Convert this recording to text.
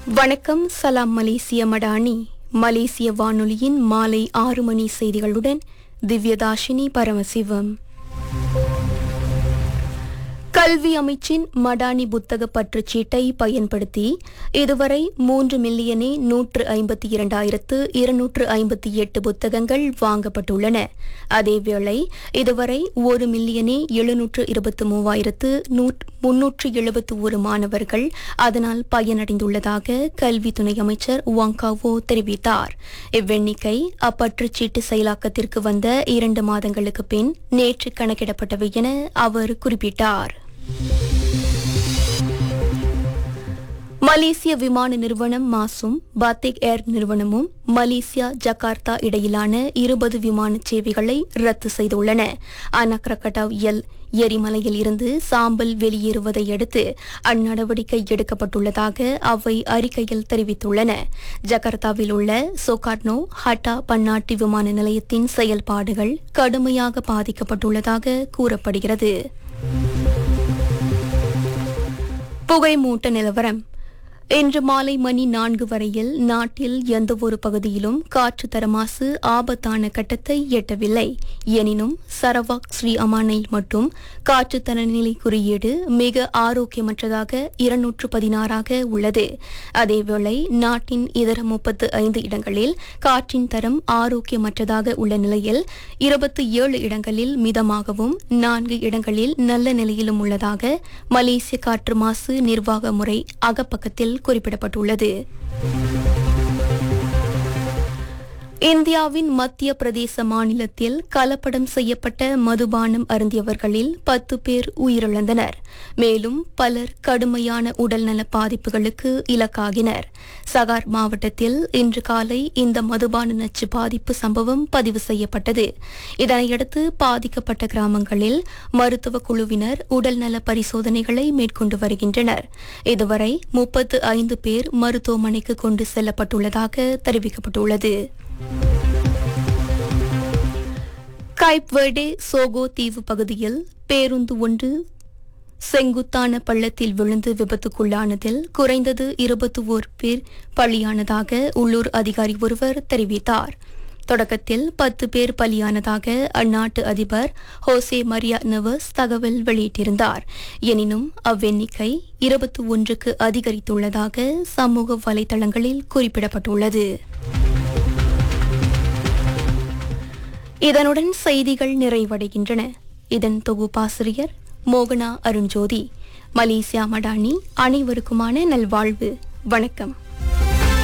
வணக்கம் சலாம் மலேசிய மடானி மலேசிய வானொலியின் மாலை ஆறு மணி செய்திகளுடன் திவ்யதாஷினி பரமசிவம் கல்வி அமைச்சின் மடானி புத்தக பற்றுச் சீட்டை பயன்படுத்தி இதுவரை மூன்று மில்லியனே நூற்று ஐம்பத்தி இரண்டாயிரத்து இருநூற்று ஐம்பத்தி எட்டு புத்தகங்கள் வாங்கப்பட்டுள்ளன அதேவேளை இதுவரை ஒரு மில்லியனே எழுநூற்று இருபத்தி மூவாயிரத்து முன்னூற்று எழுபத்து ஒரு மாணவர்கள் அதனால் பயனடைந்துள்ளதாக கல்வி துணை அமைச்சர் வாங்காவோ தெரிவித்தார் இவ்வெண்ணிக்கை அப்பற்றுச் சீட்டு செயலாக்கத்திற்கு வந்த இரண்டு மாதங்களுக்கு பின் நேற்று கணக்கிடப்பட்டவை என அவர் குறிப்பிட்டார் மலேசிய விமான நிறுவனம் மாசும் பாத்திக் ஏர் நிறுவனமும் மலேசியா ஜகார்த்தா இடையிலான இருபது விமான சேவைகளை ரத்து செய்துள்ளன அனக்ரகட்டாவ் எல் எரிமலையில் இருந்து சாம்பல் வெளியேறுவதை அடுத்து அந்நடவடிக்கை எடுக்கப்பட்டுள்ளதாக அவை அறிக்கையில் தெரிவித்துள்ளன ஜகார்த்தாவில் உள்ள சோகாட்னோ ஹட்டா பன்னாட்டு விமான நிலையத்தின் செயல்பாடுகள் கடுமையாக பாதிக்கப்பட்டுள்ளதாக கூறப்படுகிறது புகைமூட்ட நிலவரம் இன்று மாலை மணி நான்கு வரையில் நாட்டில் எந்தவொரு பகுதியிலும் காற்று தரமாசு ஆபத்தான கட்டத்தை எட்டவில்லை எனினும் சரவாக் ஸ்ரீ அமானில் மட்டும் காற்று தரநிலை குறியீடு மிக ஆரோக்கியமற்றதாக இருநூற்று பதினாறாக உள்ளது அதேவேளை நாட்டின் இதர முப்பத்து ஐந்து இடங்களில் காற்றின் தரம் ஆரோக்கியமற்றதாக உள்ள நிலையில் இருபத்தி ஏழு இடங்களில் மிதமாகவும் நான்கு இடங்களில் நல்ல நிலையிலும் உள்ளதாக மலேசிய காற்று மாசு நிர்வாக முறை அகப்பக்கத்தில் குறிப்பிடப்பட்டுள்ளது இந்தியாவின் மத்திய பிரதேச மாநிலத்தில் கலப்படம் செய்யப்பட்ட மதுபானம் அருந்தியவர்களில் பத்து பேர் உயிரிழந்தனர் மேலும் பலர் கடுமையான உடல்நல பாதிப்புகளுக்கு இலக்காகினர் சகார் மாவட்டத்தில் இன்று காலை இந்த மதுபான நச்சு பாதிப்பு சம்பவம் பதிவு செய்யப்பட்டது இதனையடுத்து பாதிக்கப்பட்ட கிராமங்களில் மருத்துவ குழுவினர் உடல்நல பரிசோதனைகளை மேற்கொண்டு வருகின்றனர் இதுவரை முப்பத்து ஐந்து பேர் மருத்துவமனைக்கு கொண்டு செல்லப்பட்டுள்ளதாக தெரிவிக்கப்பட்டுள்ளது கைப் வெர்டே சோகோ தீவு பகுதியில் பேருந்து ஒன்று செங்குத்தான பள்ளத்தில் விழுந்து விபத்துக்குள்ளானதில் குறைந்தது இருபத்தி ஓர் பேர் பலியானதாக உள்ளூர் அதிகாரி ஒருவர் தெரிவித்தார் தொடக்கத்தில் பத்து பேர் பலியானதாக அந்நாட்டு அதிபர் ஹோசே மரியா நவஸ் தகவல் வெளியிட்டிருந்தார் எனினும் அவ்வெண்ணிக்கை இருபத்தி ஒன்றுக்கு அதிகரித்துள்ளதாக சமூக வலைதளங்களில் குறிப்பிடப்பட்டுள்ளது இதனுடன் செய்திகள் நிறைவடைகின்றன இதன் தொகுப்பாசிரியர் மோகனா அருண்ஜோதி மலேசியா மடானி அனைவருக்குமான நல்வாழ்வு வணக்கம்